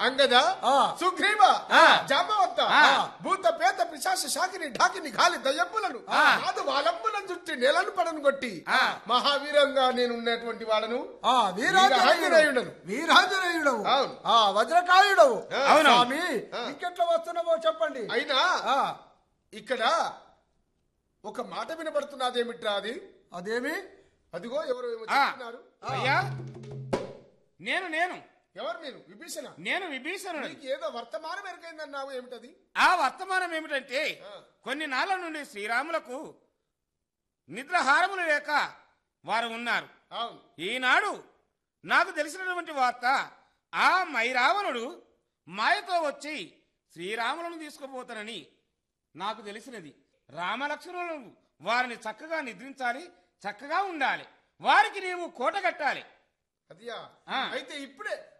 అంగద ఆ. సుగ్రీవ ఆ. జాంబవత్త ఆ. భూత పేత పిశాచ శాకిని ఢాకిని గాలి దయ్యప్పులను ఆ. కాదు వాళ్ళప్పులను చుట్టి నెలను పడను కొట్టి ఆ. మహావీరంగా నేను ఉన్నటువంటి వాడను ఆ వీరాంజనేయుడు వీరాంజనేయుడను. వీరాంజనేయుడవు అవును. ఆ వజ్రకాయుడవు ఆ. అవును. స్వామి ఆ. ఇంకెట్లా వస్తున్నావో చెప్పండి అయినా ఆ ఇక్కడ ఒక మాట వినబడుతున్నదేమిట్రా అది అదేమి అదిగో ఎవరు ఏమో ఆ, చెప్తున్నారు అయ్యా నేను నేను ఎవరు నేను విభీషణ నేను విభీషణుడు నీకు ఏదో వర్తమానం ఎరకైందన్నావు ఏమిటది ఆ వర్తమానం ఏమిటంటే ఆ. కొన్ని నాళ్ళ నుండి శ్రీరాములకు నిద్రహారములు లేక వారు ఉన్నారు అవును ఈనాడు నాకు తెలిసినటువంటి వార్త ఆ మైరావణుడు మాయతో వచ్చి శ్రీరాములను తీసుకుపోతానని నాకు తెలిసినది రామలక్ష్మణులను వారిని చక్కగా నిద్రించాలి చక్కగా ఉండాలి వారికి నీవు కోట కట్టాలి అదియా ఆ. అయితే ఇప్పుడే